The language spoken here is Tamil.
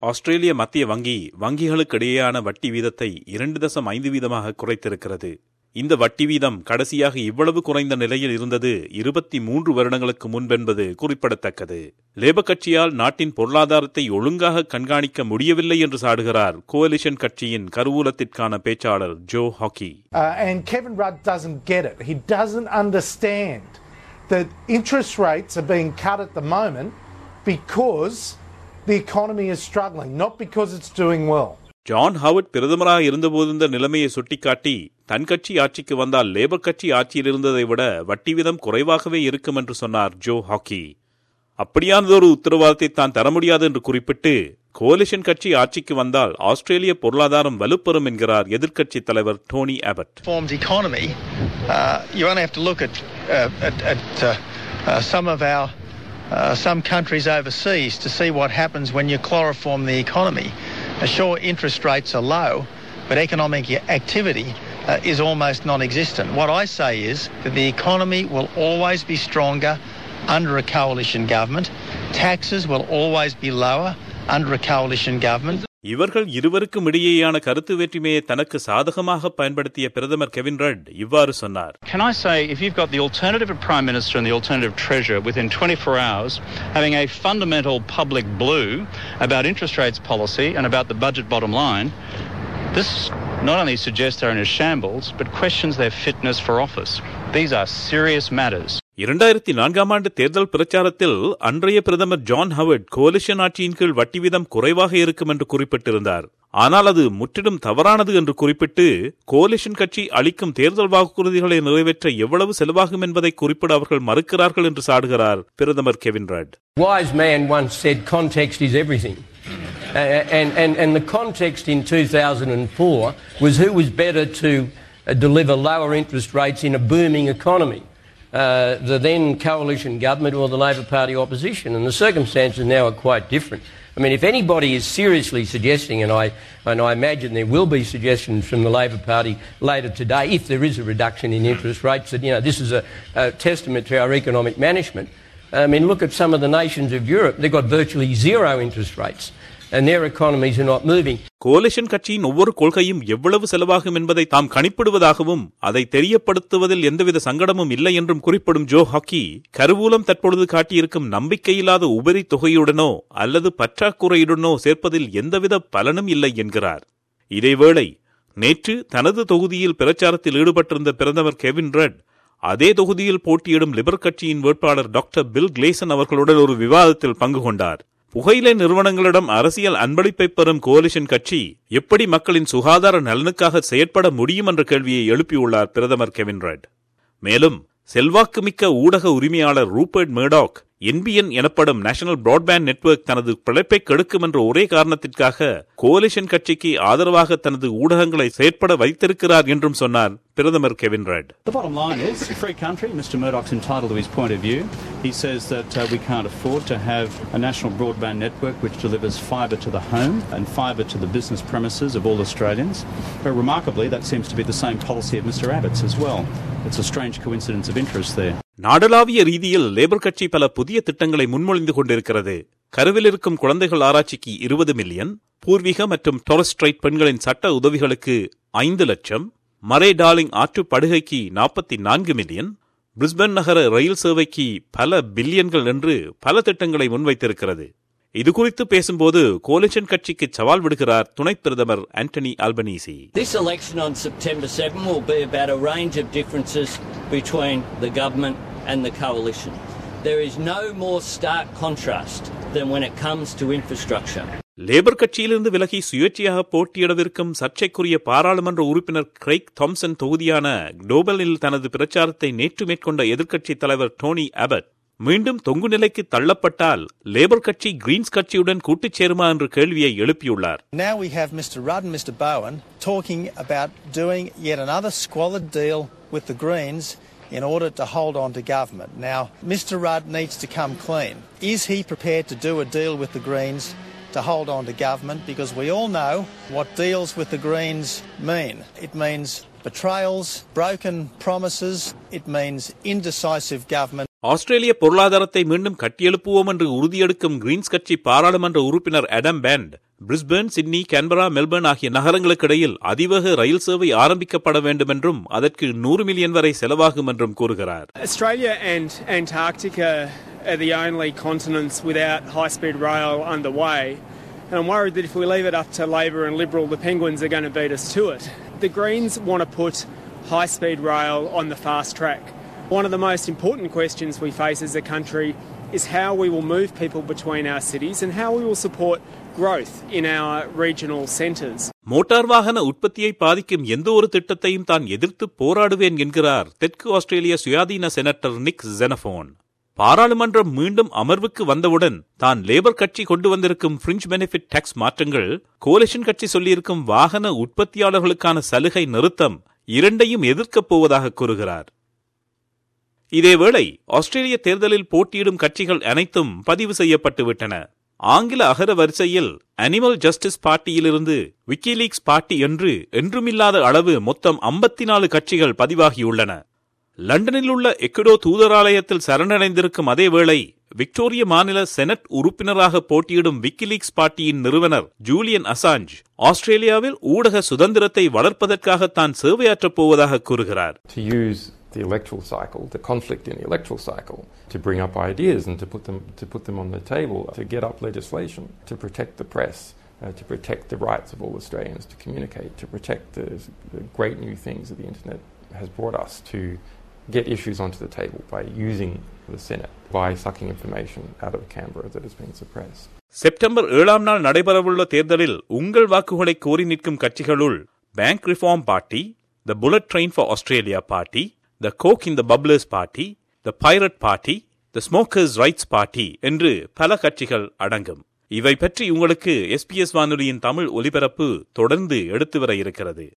ஆஸ்திரேலிய மத்திய வங்கி வங்கிகளுக்கு இடையேயான வட்டி வீதத்தை இரண்டு தசம் ஐந்து வீதமாக குறைத்திருக்கிறது இந்த வட்டி வீதம் கடைசியாக இவ்வளவு குறைந்த நிலையில் இருந்தது இருபத்தி மூன்று வருடங்களுக்கு முன்பென்பது குறிப்பிடத்தக்கது லேபர் கட்சியால் நாட்டின் பொருளாதாரத்தை ஒழுங்காக கண்காணிக்க முடியவில்லை என்று சாடுகிறார் கோலிஷன் கட்சியின் கருவூலத்திற்கான பேச்சாளர் Joe Hockey Uh, and Kevin Rudd doesn't get it. He doesn't understand that interest rates are being cut at the moment because the economy is struggling, not because it's doing well. John Howard பிரதமராக இருந்தபோது இந்த நிலைமையை சுட்டிக்காட்டி தன் கட்சி ஆட்சிக்கு வந்தால் லேபர் கட்சி ஆட்சியில் இருந்ததை விட வட்டி வீதம் குறைவாகவே இருக்கும் என்று சொன்னார் ஜோ ஹாக்கி அப்படியானதொரு உத்தரவாதத்தை தான் தர முடியாது என்று குறிப்பிட்டு கோலிஷன் கட்சி ஆட்சிக்கு வந்தால் ஆஸ்திரேலிய பொருளாதாரம் வலுப்பெறும் என்கிறார் எதிர்க்கட்சித் தலைவர் Tony Abbott formed economy, uh, you only have to look at, uh, at, at uh, uh, some of our uh, some countries overseas to see what happens when you chloroform the economy. Uh, sure, interest rates are low, but economic activity uh, is almost non-existent. What I say is that the economy will always be stronger under a coalition government. Taxes will always be lower under a coalition government. இவர்கள் இருவருக்கும் இடையேயான கருத்து வேற்றுமையை தனக்கு சாதகமாக பயன்படுத்திய பிரதமர் கெவின் ரட் இவ்வாறு சொன்னார் Can I say, if you've got the alternative Prime Minister and the alternative Treasurer within 24 hours having a fundamental public blue about interest rates policy and about the budget bottom line, this not only suggests they're in a shambles, but questions their fitness for office. These are serious matters. இரண்டாயிரத்தி நான்காம் ஆண்டு தேர்தல் பிரச்சாரத்தில் அன்றைய பிரதமர் ஜான் ஹவர்ட் கோலிஷன் ஆட்சியின் கீழ் வட்டி வீதம் குறைவாக இருக்கும் என்று குறிப்பிட்டிருந்தார் ஆனால் அது முற்றிலும் தவறானது என்று குறிப்பிட்டு கோலிஷன் கட்சி அளிக்கும் தேர்தல் வாக்குறுதிகளை நிறைவேற்ற எவ்வளவு செலவாகும் என்பதை குறிப்பிட அவர்கள் மறுக்கிறார்கள் என்று சாடுகிறார் பிரதமர் Kevin Rudd wise man once said context is everything. Uh, and, and, and the context in 2004 was who was better to uh, deliver lower interest rates in a booming economy. Uh, the then coalition government or the Labor Party opposition, and the circumstances now are quite different. I mean, if anybody is seriously suggesting, and I, and I imagine there will be suggestions from the Labor Party later today, if there is a reduction in interest rates, that you know this is a, a testament to our economic management. I mean, look at some of the nations of Europe; they've got virtually zero interest rates, and their economies are not moving. Coalition கட்சியின் ஒவ்வொரு கொள்கையும் எவ்வளவு செலவாகும் என்பதை தாம் கணிப்பிடுவதாகவும் அதை தெரியப்படுத்துவதில் எந்தவித சங்கடமும் இல்லை என்றும் குறிப்பிடும் ஜோ ஹாக்கி கருவூலம் தற்பொழுது காட்டியிருக்கும் நம்பிக்கையில்லாத உபரி தொகையுடனோ அல்லது பற்றாக்குறையுடனோ சேர்ப்பதில் எந்தவித பலனும் இல்லை என்கிறார் இதேவேளை நேற்று தனது தொகுதியில் பிரச்சாரத்தில் ஈடுபட்டிருந்த பிரதமர் கெவின் ரட் அதே தொகுதியில் போட்டியிடும் லிபர் கட்சியின் வேட்பாளர் டாக்டர் பில் கிளேசன் அவர்களுடன் ஒரு விவாதத்தில் பங்கு கொண்டார் புகையிலை நிறுவனங்களிடம் அரசியல் அன்பளிப்பை பெறும் கோலிஷன் கட்சி எப்படி மக்களின் சுகாதார நலனுக்காக செயற்பட முடியும் என்ற கேள்வியை எழுப்பியுள்ளார் பிரதமர் கெவின் ரெட் மேலும் செல்வாக்குமிக்க ஊடக உரிமையாளர் ரூபர்ட் மேர்டாக் என்பிஎன் எனப்படும் நேஷனல் பிராட்பேண்ட் நெட்வொர்க் தனது பிழைப்பை கெடுக்கும் என்ற ஒரே காரணத்திற்காக கோலிஷன் கட்சிக்கு ஆதரவாக தனது ஊடகங்களை செயற்பட வைத்திருக்கிறார் என்றும் சொன்னார் பிரதமர் Kevin Rudd The bottom line is, a free country, Mr Murdoch's entitled to his point of view. He says that uh, we can't afford to have a national broadband network which delivers fibre to the home and fibre to the business premises of all Australians. But remarkably, that seems to be the same policy of Mr Abbott's as well. It's a strange coincidence of interest there. நாடளாவிய ரீதியில் லேபர் கட்சி பல புதிய திட்டங்களை முன்மொழிந்து கொண்டிருக்கிறது கருவில் இருக்கும் குழந்தைகள் ஆராய்ச்சிக்கு இருபது மில்லியன் பூர்வீக மற்றும் டொரஸ்ட்ரைட் பெண்களின் சட்ட உதவிகளுக்கு ஐந்து லட்சம் மரே டார்லிங் ஆற்று படுகைக்கு நாற்பத்தி நான்கு மில்லியன் பிரிஸ்பன் நகர ரயில் சேவைக்கு பல பில்லியன்கள் என்று பல திட்டங்களை முன்வைத்திருக்கிறது இது குறித்து பேசும்போது கோலிஷன் கட்சிக்கு சவால் விடுகிறார் துணை பிரதமர் Anthony Albanese This election on September 7 will be about a range of differences between the government and the coalition. There is no more stark contrast than when it comes to infrastructure. Labor கட்சியிலிருந்து விலகி சுயேட்சையாக போட்டியிடவிருக்கும் சர்ச்சைக்குரிய பாராளுமன்ற உறுப்பினர் கிரைக் தாம்சன் தொகுதியான டோபலில் தனது பிரச்சாரத்தை நேற்று மேற்கொண்ட எதிர்க்கட்சித் தலைவர் டோனி அபட் மீண்டும் தொங்கு நிலைக்கு தள்ளப்பட்டால் லேபர் கட்சி கிரீன்ஸ் கட்சியுடன் கூட்டுச் சேருமா என்ற கேள்வியை எழுப்பியுள்ளார் Now we have Mr Rudd and Mr Bowen talking about doing yet another squalid deal with the Greens in order to hold on to government. Now, Mr Rudd needs to come clean. Is he prepared to do a deal with the Greens to hold on to government? Because we all know what deals with the Greens mean. It means betrayals, broken promises, it means indecisive government. ஆஸ்திரேலிய பொருளாதாரத்தை மீண்டும் கட்டியெழுப்புவோம் என்று உறுதியெடுக்கும் கிரீன்ஸ் கட்சி பாராளுமன்ற உறுப்பினர் Adam Bandt Brisbane Sydney Canberra Melbourne ஆகிய நகரங்களுக்கிடையில் அதிவேக ரயில் சேவை ஆரம்பிக்கப்பட வேண்டும் என்றும் அதற்கு நூறு மில்லியன் வரை செலவாகும் என்றும் கூறுகிறார் Australia and Antarctica are the only continents without high speed rail underway. And I'm worried that if we leave it up to Labor and Liberal, the Penguins are going to beat us to it. The Greens want to put high speed rail on the fast track. One of the most important questions we face as a country is how we will move people between our cities and how we will support growth in our regional centres. Motor வாகன உற்பத்தியை பாதிக்கும் எந்த ஒரு திட்டத்தையும் தான் எதிர்த்து போராடுவேன் என்கிறார் தெற்கு ஆஸ்திரேலிய சுயாதீன செனட்டர் நிக் ஜெனபோன் பாராளுமன்றம் மீண்டும் அமர்வுக்கு வந்தவுடன் தான் லேபர் கட்சி கொண்டு வந்திருக்கும் பிரிஞ்ச் பெனிஃபிட் டாக்ஸ் மாற்றங்கள் கோலிஷன் கட்சி சொல்லியிருக்கும் வாகன உற்பத்தியாளர்களுக்கான சலுகை நிறுத்தம் இரண்டையும் எதிர்க்கப் போவதாக கூறுகிறார் இதேவேளை ஆஸ்திரேலிய தேர்தலில் போட்டியிடும் கட்சிகள் அனைத்தும் பதிவு செய்யப்பட்டு விட்டன ஆங்கில அகர வரிசையில் அனிமல் ஜஸ்டிஸ் பார்ட்டியிலிருந்து விக்கிலீக்ஸ் பார்ட்டி என்று என்றுமில்லாத அளவு மொத்தம் ஐம்பத்தி நாலு கட்சிகள் பதிவாகியுள்ளன லண்டனில் உள்ள எக்குடோ தூதராலயத்தில் சரணடைந்திருக்கும் அதேவேளை விக்டோரிய மாநில செனட் உறுப்பினராக போட்டியிடும் விக்கிலீக்ஸ் பார்ட்டியின் நிறுவனர் ஜூலியன் அசாஞ்ச் ஆஸ்திரேலியாவில் ஊடக சுதந்திரத்தை வளர்ப்பதற்காக தான் சேவையாற்றப் போவதாக கூறுகிறார் to use the electoral cycle, the conflict in the electoral cycle, to bring up ideas and to put them to put them on the table, to get up legislation, to protect the press, uh, to protect the rights of all Australians to communicate, to protect the, the great new things that the internet has brought us, to get issues onto the table by using the Senate, by sucking information out of Canberra that has been suppressed. September ஏழாம் நாள் நடைபெறவுள்ள தேர்தலில் உங்கள் வாக்குகளை கோரி நிற்கும் கட்சிகளுள் bank reform party the bullet train for Australia party the coke in the bubblers party the pirate party the smokers rights party என்று பல கட்சிகள் அடங்கும் இவை பற்றி உங்களுக்கு எஸ்பிஎஸ் வானொலியின் தமிழ் ஒலிபரப்பு தொடர்ந்து எடுத்து வர இருக்கிறது